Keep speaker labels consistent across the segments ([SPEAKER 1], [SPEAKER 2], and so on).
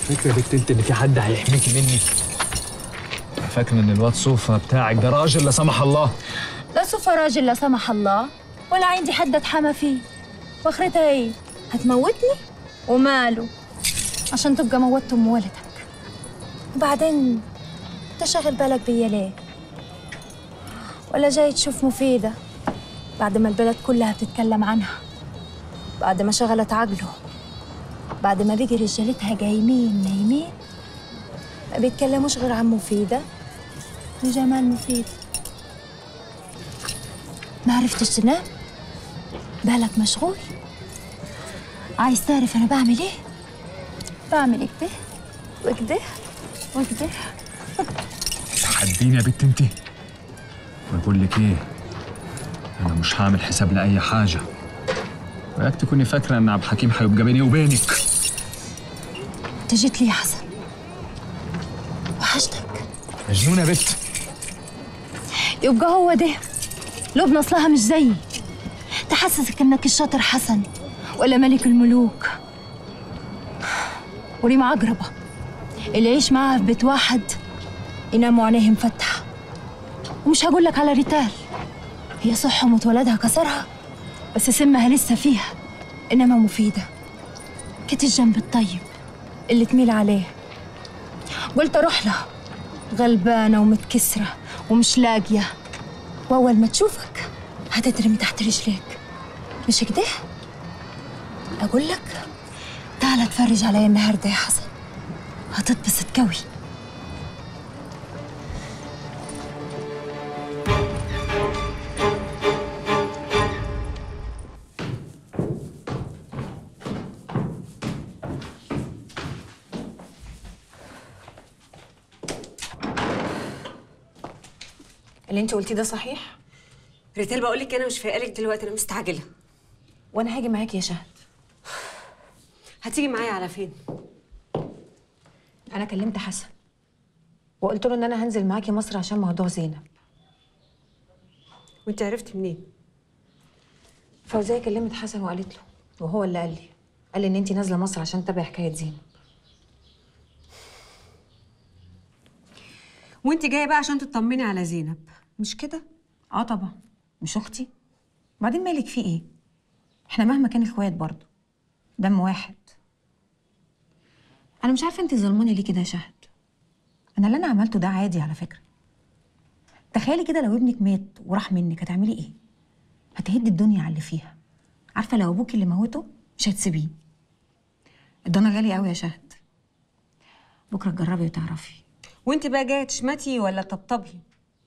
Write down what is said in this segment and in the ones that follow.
[SPEAKER 1] فاكرة بنت انت ان في حد هيحميكي مني فاكرة ان الواد صوفا بتاعك ده راجل لا سمح الله
[SPEAKER 2] لا صفى راجل لا سمح الله ولا عندي حد اتحمى فيه واخرتها ايه هتموتني وماله عشان تبقى موتت ام ولدك وبعدين انت شاغل بالك بيا ليه ولا جاي تشوف مفيدة بعد ما البلد كلها بتتكلم عنها بعد ما شغلت عقله بعد ما بيجي رجالتها جايمين نايمين ما بيتكلموش غير عن مفيدة وجمال مفيد ما عرفتش تنام بالك مشغول عايز تعرف انا بعمل ايه بعمل كده وكده وكده
[SPEAKER 1] تحديني يا بنت انت بقول لك ايه انا مش هعمل حساب لاي حاجة وياك تكوني فاكرة ان عبد الحكيم هيبقى بيني وبينك
[SPEAKER 2] انت جيت لي يا حسن وحشتك
[SPEAKER 1] مجنونة يا بنت
[SPEAKER 2] يبقى هو ده لبنى اصلها مش زيي تحسسك انك الشاطر حسن ولا ملك الملوك وريم عقربة اللي يعيش معاها في بيت واحد يناموا عينيه مفتحة ومش هقول لك على ريتال هي صح ومتولدها كسرها بس سمها لسه فيها انما مفيدة كانت الجنب الطيب اللي تميل عليه قلت اروح لها غلبانة ومتكسرة ومش لاقية وأول ما تشوفك هتترمي تحت رجليك مش كده؟ أقول لك تعال اتفرج عليا النهاردة يا حسن هتتبسط قوي
[SPEAKER 3] اللي انت قلتيه ده صحيح
[SPEAKER 4] ريتال بقول لك انا مش فايقالك دلوقتي انا مستعجله
[SPEAKER 3] وانا هاجي معاكي يا شهد
[SPEAKER 4] هتيجي معايا على فين
[SPEAKER 3] انا كلمت حسن وقلت له ان انا هنزل معاكي مصر عشان موضوع زينب
[SPEAKER 4] وانت عرفتي منين
[SPEAKER 3] فوزيه كلمت حسن وقالت له وهو اللي قال لي قال لي ان انت نازله مصر عشان تتابعي حكايه زينب
[SPEAKER 4] وانت جايه بقى عشان تطمني على زينب
[SPEAKER 3] مش كده اه طبعا مش اختي بعدين مالك في ايه احنا مهما كان اخوات برضه دم واحد انا مش عارفه انت ظلماني ليه كده يا شهد انا اللي انا عملته ده عادي على فكره تخيلي كده لو ابنك مات وراح منك هتعملي ايه هتهدي الدنيا على اللي فيها عارفه لو ابوكي اللي موته مش هتسيبيه الضنا غالي قوي يا شهد بكره تجربي وتعرفي
[SPEAKER 4] وانت بقى جايه تشمتي ولا تطبطبي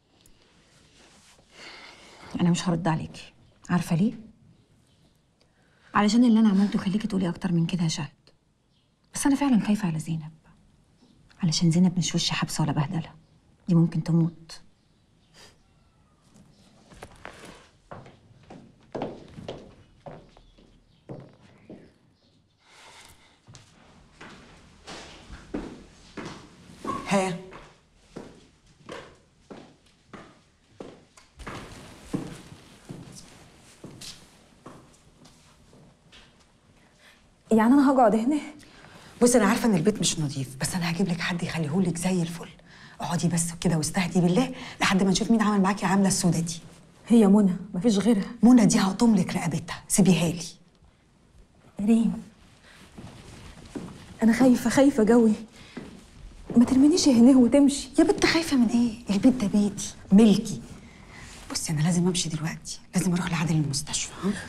[SPEAKER 3] انا مش هرد عليكي عارفه ليه علشان اللي انا عملته يخليكي تقولي اكتر من كده يا شهد بس انا فعلا خايفه على زينب علشان زينب مش وش حبسه ولا بهدله دي ممكن تموت
[SPEAKER 5] ها
[SPEAKER 3] يعني انا هقعد هنا
[SPEAKER 5] بصي انا عارفه ان البيت مش نظيف بس انا هجيب لك حد يخليهولك زي الفل اقعدي بس كده واستهدي بالله لحد ما نشوف مين عمل معاكي العامله السودة دي
[SPEAKER 3] هي منى مفيش غيرها
[SPEAKER 5] منى دي هقطم لك رقبتها سيبيها لي
[SPEAKER 3] ريم انا خايفه خايفه قوي ما ترمينيش هنا وتمشي
[SPEAKER 5] يا بنت خايفه من ايه البيت ده بيتي ملكي بصي انا لازم امشي دلوقتي لازم اروح لعادل المستشفى ها